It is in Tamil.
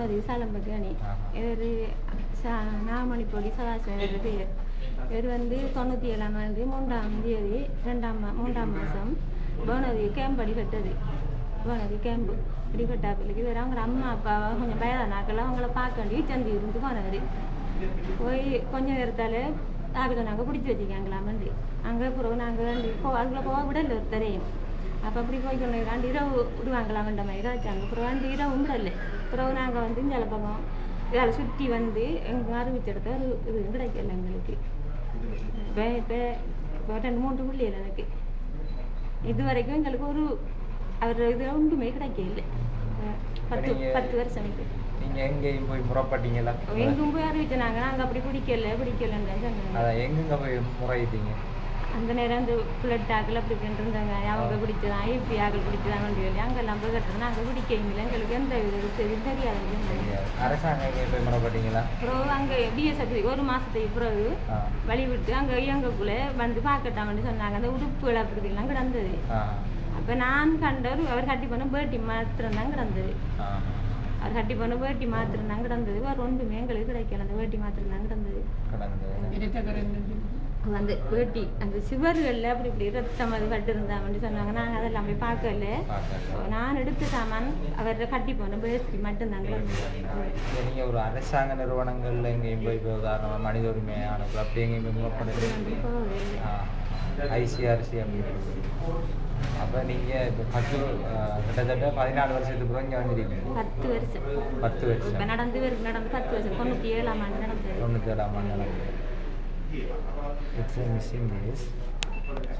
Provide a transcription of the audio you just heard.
போனது சாலம்பக்கு அணி ஆஹா. இவர் நாமணி பொடி சதாசிவம் பேர் இவர் வந்து தொண்ணூற்றி ஏழாம் ஆண்டு மூன்றாம் தேதி ரெண்டாம் மா மூன்றாம் மாதம் போனது கேம்ப் அடிபட்டது போனது கேம்பு அடிபட்டாப்பிள்ளைக்கு இவர் அவங்க அம்மா அப்பாவை கொஞ்சம் வயதானாக்கள் அவங்கள பார்க்க வேண்டி சந்தி இருந்து போனவர் போய் கொஞ்சம் நேரத்தால் ஆகுது நாங்கள் பிடிச்சி வச்சுக்காங்களாமண்டு அங்கே பிறகு நாங்கள் வந்து போ அதுக்குள்ளே போக விடல ஒருத்தரையும் அப்போ அப்படி போய் கொண்டு இரவு விடுவாங்களாமன்ற மாதிரி தான் வச்சாங்க பிறகு வந்து இரவும் விடல பிறகு நாங்கள் வந்து இந்த பக்கம் இதால் சுற்றி வந்து எங்கள் அறிவிச்சிடத்த ஒரு இது கிடைக்கல எங்களுக்கு இப்போ இப்போ இப்போ ரெண்டு மூன்று பிள்ளைகள் எனக்கு இது வரைக்கும் எங்களுக்கு ஒரு அவர் இது ஒன்றுமே கிடைக்கல பத்து நீங்க- பத்து வருஷம் எனக்கு நீங்க எங்கேயும் போய் முறைப்பட்டீங்களா எங்கும் போய் அறிவிச்சாங்க நாங்கள் அப்படி பிடிக்கல பிடிக்கலன்னு தான் சொன்னாங்க அதான் எங்கெங்க போய் முறையிட்டீங்க அந்த நேரம் அந்த பிளட் ஆக்கள் அப்படி இப்படின்னு இருந்தாங்க அவங்க பிடிச்சதான் ஐபி ஆக்கள் பிடிச்சதாங்கன்னு சொல்லி அங்கெல்லாம் போய் கட்டுறது நாங்கள் பிடிக்கல எங்களுக்கு எந்த வித தெரியும் தெரியாது தெரியாது. அரசாங்கம் எங்கேயும் போய் முறைப்பட்டீங்களா அப்புறம் அங்கே பிஎஸ்எஃப் ஒரு மாதத்துக்கு பிறகு ஆ வழி விட்டு அங்கே இயங்கக்குள்ள வந்து பார்க்கட்டாங்கன்னு சொன்னாங்க அந்த உடுப்புகள் அப்படிலாம் கிடந்தது ஆ அப்போ நான் கண்டவர் அவர் கட்டி பண்ண பேட்டி மாத்திரம் தான் கிடந்தது ஆ அவர் கட்டி பண்ண வேட்டி மாத்திரம் தான் கிடந்தது வேறு ஒன்றுமே எங்களுக்கு கிடைக்கல அந்த வேட்டி மாத்திரம் தான் கிடந்தது கடந்து அந்த வேட்டி அந்த சுவர்களில் அப்படி இப்படி ரத்தம் அது பட்டு இருந்தாங்கன்னு சொன்னாங்க நாங்கள் அதெல்லாம் போய் பார்க்கல பார்க்கல. நான் எடுத்த சாமான் அவர் கட்டி போன வேஷ்டி மட்டும்தான் கிடந்தது இப்ப நீங்க ஒரு அரசாங்க நிறுவனங்கள்ல எங்கேயும் போய் இப்போ உதாரணமா மனித உரிமை ஆணைகள் அப்படி எங்கேயும் போய் முறைப்படுது போகவே இல்லை ஐசிஆர்சி அப்படின்னு அப்போ நீங்கள் இப்போ பத்து ஆ, கிட்டத்தட்ட பதினாலு வருஷத்துக்கு பிறகு இங்கே வந்துருக்கீங்க பத்து வருஷம் பத்து இப்போ வருஷம் நடந்து வரைக்கும் நடந்து பத்து வருஷம் தொண்ணூற்றி ஏழாம் ஆண்டு நடந்தது தொண்ணூற்றி ஏழாம் ஆண்டு நடந்தது இட்ஸ் மிஸ்ஸிங் டேஸ்